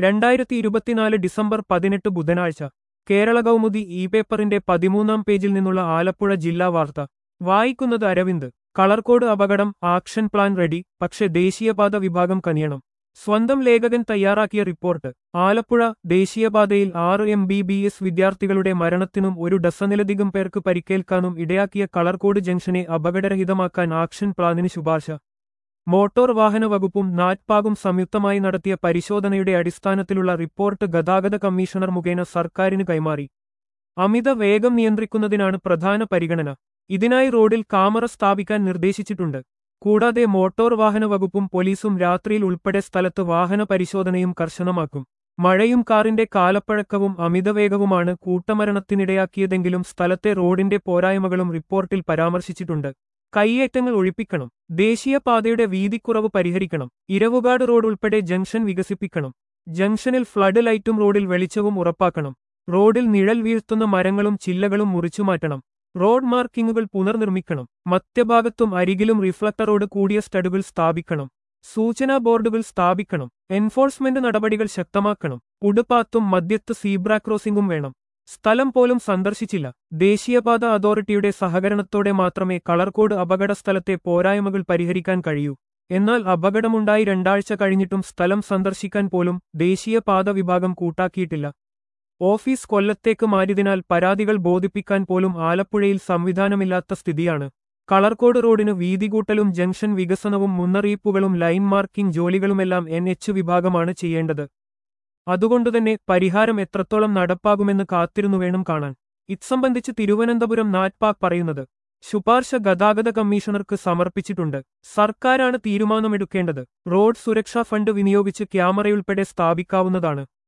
രണ്ടായിരത്തി ഇരുപത്തിനാല് ഡിസംബർ പതിനെട്ട് ബുധനാഴ്ച കേരള കൗമുദി ഇ പേപ്പറിന്റെ പതിമൂന്നാം പേജിൽ നിന്നുള്ള ആലപ്പുഴ ജില്ലാ വാർത്ത വായിക്കുന്നത് അരവിന്ദ് കളർകോട് അപകടം ആക്ഷൻ പ്ലാൻ റെഡി പക്ഷെ ദേശീയപാത വിഭാഗം കനിയണം സ്വന്തം ലേഖകൻ തയ്യാറാക്കിയ റിപ്പോർട്ട് ആലപ്പുഴ ദേശീയപാതയിൽ ആറ് എം ബി ബി എസ് വിദ്യാർത്ഥികളുടെ മരണത്തിനും ഒരു ഡസനിലധികം പേർക്ക് പരിക്കേൽക്കാനും ഇടയാക്കിയ കളർകോട് ജംഗ്ഷനെ അപകടരഹിതമാക്കാൻ ആക്ഷൻ പ്ലാനിന് ശുപാർശ മോട്ടോർ വാഹന വകുപ്പും നാറ്റ്പാകും സംയുക്തമായി നടത്തിയ പരിശോധനയുടെ അടിസ്ഥാനത്തിലുള്ള റിപ്പോർട്ട് ഗതാഗത കമ്മീഷണർ മുഖേന സർക്കാരിന് കൈമാറി അമിത വേഗം നിയന്ത്രിക്കുന്നതിനാണ് പ്രധാന പരിഗണന ഇതിനായി റോഡിൽ കാമറ സ്ഥാപിക്കാൻ നിർദ്ദേശിച്ചിട്ടുണ്ട് കൂടാതെ മോട്ടോർ വാഹന വകുപ്പും പോലീസും രാത്രിയിൽ ഉൾപ്പെടെ സ്ഥലത്ത് വാഹന പരിശോധനയും കർശനമാക്കും മഴയും കാറിന്റെ കാലപ്പഴക്കവും അമിതവേഗവുമാണ് കൂട്ടമരണത്തിനിടയാക്കിയതെങ്കിലും സ്ഥലത്തെ റോഡിന്റെ പോരായ്മകളും റിപ്പോർട്ടിൽ പരാമർശിച്ചിട്ടുണ്ട് കൈയേറ്റങ്ങൾ ഒഴിപ്പിക്കണം ദേശീയപാതയുടെ വീതിക്കുറവ് പരിഹരിക്കണം ഇരവുകാട് റോഡ് ഉൾപ്പെടെ ജംഗ്ഷൻ വികസിപ്പിക്കണം ജംഗ്ഷനിൽ ഫ്ലഡ് ലൈറ്റും റോഡിൽ വെളിച്ചവും ഉറപ്പാക്കണം റോഡിൽ നിഴൽ വീഴ്ത്തുന്ന മരങ്ങളും ചില്ലകളും മുറിച്ചുമാറ്റണം റോഡ് മാർക്കിങ്ങുകൾ പുനർനിർമ്മിക്കണം മധ്യഭാഗത്തും അരികിലും റിഫ്ലക്ടറോട് കൂടിയ സ്റ്റഡുകൾ സ്ഥാപിക്കണം സൂചനാ ബോർഡുകൾ സ്ഥാപിക്കണം എൻഫോഴ്സ്മെന്റ് നടപടികൾ ശക്തമാക്കണം ഉടുപ്പാത്തും മധ്യത്ത് സീബ്ര ക്രോസിംഗും വേണം സ്ഥലം പോലും സന്ദർശിച്ചില്ല ദേശീയപാത അതോറിറ്റിയുടെ സഹകരണത്തോടെ മാത്രമേ കളർകോട് അപകട സ്ഥലത്തെ പോരായ്മകൾ പരിഹരിക്കാൻ കഴിയൂ എന്നാൽ അപകടമുണ്ടായി രണ്ടാഴ്ച കഴിഞ്ഞിട്ടും സ്ഥലം സന്ദർശിക്കാൻ പോലും ദേശീയപാത വിഭാഗം കൂട്ടാക്കിയിട്ടില്ല ഓഫീസ് കൊല്ലത്തേക്ക് മാറിയതിനാൽ പരാതികൾ ബോധിപ്പിക്കാൻ പോലും ആലപ്പുഴയിൽ സംവിധാനമില്ലാത്ത സ്ഥിതിയാണ് കളർകോട് റോഡിന് വീതികൂട്ടലും ജംഗ്ഷൻ വികസനവും മുന്നറിയിപ്പുകളും ലൈൻ മാർക്കിംഗ് ജോലികളുമെല്ലാം എൻ എച്ച് വിഭാഗമാണ് ചെയ്യേണ്ടത് അതുകൊണ്ടുതന്നെ പരിഹാരം എത്രത്തോളം നടപ്പാകുമെന്ന് കാത്തിരുന്നു വേണം കാണാൻ ഇത്സംബന്ധിച്ച് തിരുവനന്തപുരം നാറ്റ്പാക് പറയുന്നത് ശുപാർശ ഗതാഗത കമ്മീഷണർക്ക് സമർപ്പിച്ചിട്ടുണ്ട് സർക്കാരാണ് തീരുമാനമെടുക്കേണ്ടത് റോഡ് സുരക്ഷാ ഫണ്ട് വിനിയോഗിച്ച് ക്യാമറയുൾപ്പെടെ സ്ഥാപിക്കാവുന്നതാണ്